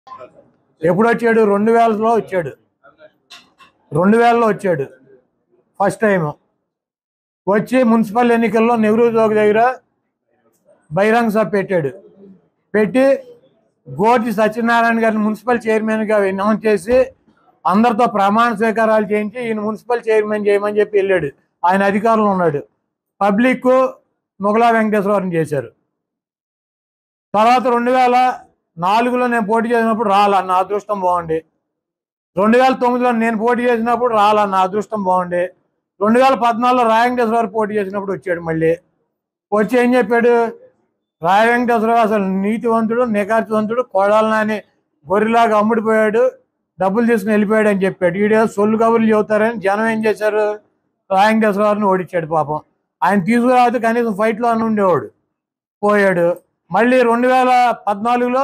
ఎప్పుడు వచ్చాడు రెండు వేలలో వచ్చాడు రెండు వేలలో వచ్చాడు ఫస్ట్ టైం వచ్చి మున్సిపల్ ఎన్నికల్లో నెహ్రూ చౌక్ దగ్గర బహిరంగ సభ పెట్టాడు పెట్టి గోటి సత్యనారాయణ గారిని మున్సిపల్ చైర్మన్గా అనౌన్స్ చేసి అందరితో ప్రమాణ స్వీకారాలు చేయించి ఈయన మున్సిపల్ చైర్మన్ చేయమని చెప్పి వెళ్ళాడు ఆయన అధికారంలో ఉన్నాడు పబ్లిక్ ముగలా వెంకటేశ్వరరావుని చేశారు తర్వాత రెండు వేల నాలుగులో నేను పోటీ చేసినప్పుడు రాలా నా అదృష్టం బాగుండి రెండు వేల తొమ్మిదిలో నేను పోటీ చేసినప్పుడు రాలా నా అదృష్టం బాగుండి రెండు వేల పద్నాలుగులో రాయ వెంకటేశ్వరరావు పోటీ చేసినప్పుడు వచ్చాడు మళ్ళీ వచ్చి ఏం చెప్పాడు రాయ వెంకటేశ్వరరావు అసలు నీతివంతుడు నికార్తివంతుడు కొడాలని గొర్రెలాగా అమ్ముడిపోయాడు డబ్బులు తీసుకుని వెళ్ళిపోయాడు అని చెప్పాడు ఈడే సొల్లు కబుర్లు చెబుతారని జనం ఏం చేశారు రాయ వెంకటేశ్వరరావుని ఓడించాడు పాపం ఆయన తీసుకురావద్దు కనీసం ఫైట్లో అని ఉండేవాడు పోయాడు మళ్ళీ రెండు వేల పద్నాలుగులో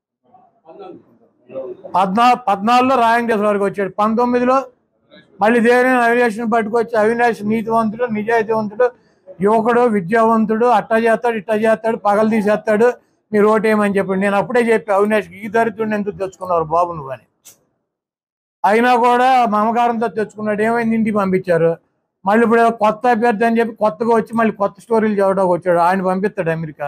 పద్నా పద్నాలుగులో రాయ వెంకటేశ్వరరావుకి వచ్చాడు పంతొమ్మిదిలో మళ్ళీ దేని అవినాష్ని పట్టుకొచ్చి అవినాష్ నీతివంతుడు నిజాయితీవంతుడు యువకుడు విద్యావంతుడు అట్టా చేస్తాడు ఇట్టా చేస్తాడు పగలు తీసేస్తాడు మీరు ఓటేయమని చెప్పండి నేను అప్పుడే చెప్పి అవినాష్కి ఈ దరిద్రుడిని ఎందుకు తెచ్చుకున్నారు బాబు నువ్వు అని అయినా కూడా మమకారంతో తెచ్చుకున్నాడు ఏమైంది ఇంటికి పంపించారు మళ్ళీ ఇప్పుడు ఏదో కొత్త అభ్యర్థి అని చెప్పి కొత్తగా వచ్చి మళ్ళీ కొత్త స్టోరీలు చదవడానికి వచ్చాడు ఆయన పంపిస్తాడు అమెరికా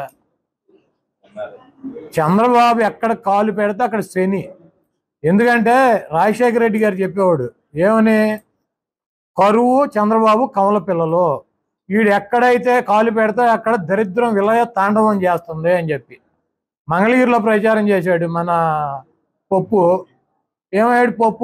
చంద్రబాబు ఎక్కడ కాలు పెడితే అక్కడ శని ఎందుకంటే రాజశేఖర రెడ్డి గారు చెప్పేవాడు ఏమని కరువు చంద్రబాబు కమల పిల్లలు వీడు ఎక్కడైతే కాలు పెడితే అక్కడ దరిద్రం విలయ తాండవం చేస్తుంది అని చెప్పి మంగళగిరిలో ప్రచారం చేశాడు మన పప్పు ఏమయ్యాడు పప్పు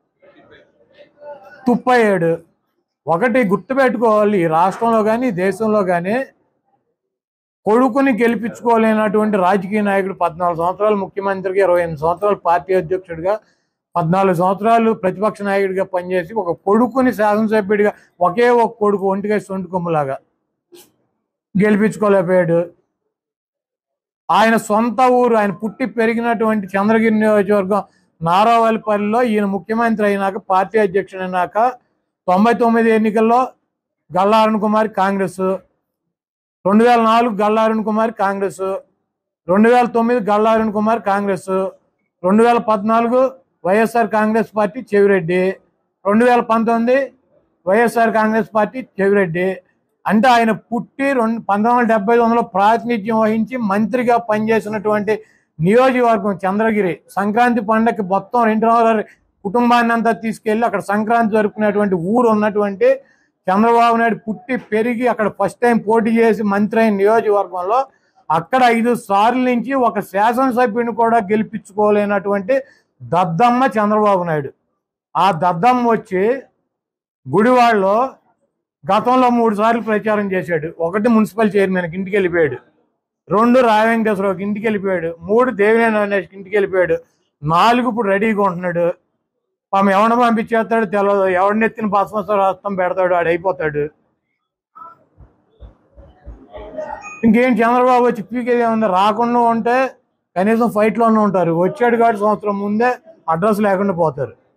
తుప్పయ్యాడు ఒకటి గుర్తుపెట్టుకోవాలి ఈ రాష్ట్రంలో కానీ దేశంలో కానీ కొడుకుని గెలిపించుకోలేనటువంటి రాజకీయ నాయకుడు పద్నాలుగు సంవత్సరాలు ముఖ్యమంత్రిగా ఇరవై ఎనిమిది సంవత్సరాలు పార్టీ అధ్యక్షుడిగా పద్నాలుగు సంవత్సరాలు ప్రతిపక్ష నాయకుడిగా పనిచేసి ఒక కొడుకుని శాసనసభ్యుడిగా ఒకే ఒక కొడుకు ఒంటిగా సొంటి కొమ్ములాగా గెలిపించుకోలేకపోయాడు ఆయన సొంత ఊరు ఆయన పుట్టి పెరిగినటువంటి చంద్రగిరి నియోజకవర్గం నారావల్లిపల్లిలో ఈయన ముఖ్యమంత్రి అయినాక పార్టీ అధ్యక్షుడు అయినాక తొంభై తొమ్మిది ఎన్నికల్లో గల్లారుణ్ కుమార్ కాంగ్రెస్ రెండు వేల నాలుగు గల్లారుణ్ కుమార్ కాంగ్రెస్ రెండు వేల తొమ్మిది గల్లారుణ్ కుమార్ కాంగ్రెస్ రెండు వేల పద్నాలుగు వైఎస్ఆర్ కాంగ్రెస్ పార్టీ చెవిరెడ్డి రెండు వేల పంతొమ్మిది వైఎస్ఆర్ కాంగ్రెస్ పార్టీ చెవిరెడ్డి అంటే ఆయన పుట్టి రెండు పంతొమ్మిది వందల డెబ్బై తొమ్మిదిలో ప్రాతినిధ్యం వహించి మంత్రిగా పనిచేసినటువంటి నియోజకవర్గం చంద్రగిరి సంక్రాంతి పండగకి మొత్తం రెండు రోజుల కుటుంబాన్ని అంతా తీసుకెళ్లి అక్కడ సంక్రాంతి జరుపుకునేటువంటి ఊరు ఉన్నటువంటి చంద్రబాబు నాయుడు పుట్టి పెరిగి అక్కడ ఫస్ట్ టైం పోటీ చేసి మంత్రి అయిన నియోజకవర్గంలో అక్కడ ఐదు సార్లు నుంచి ఒక శాసనసభ్యుని కూడా గెలిపించుకోలేనటువంటి దద్దమ్మ చంద్రబాబు నాయుడు ఆ దద్దమ్మ వచ్చి గుడివాడలో గతంలో మూడు సార్లు ప్రచారం చేశాడు ఒకటి మున్సిపల్ చైర్మన్కి ఇంటికి వెళ్ళిపోయాడు రెండు రాయ వెంకటేశ్వరరావుకి ఇంటికి వెళ్ళిపోయాడు మూడు దేవినేని అవినాష్కి ఇంటికి వెళ్ళిపోయాడు నాలుగు ఇప్పుడు రెడీగా ఉంటున్నాడు పాపం ఎవరిని పంపించేస్తాడు తెలియదు ఎవరిని ఎత్తిన భస్మస్వర హస్తం పెడతాడు ఆడు అయిపోతాడు ఇంకేం చంద్రబాబు వచ్చి పీకేది ఏముంది రాకుండా ఉంటే కనీసం ఫైట్లోనే ఉంటారు వచ్చాడు కాబట్టి సంవత్సరం ముందే అడ్రస్ లేకుండా పోతారు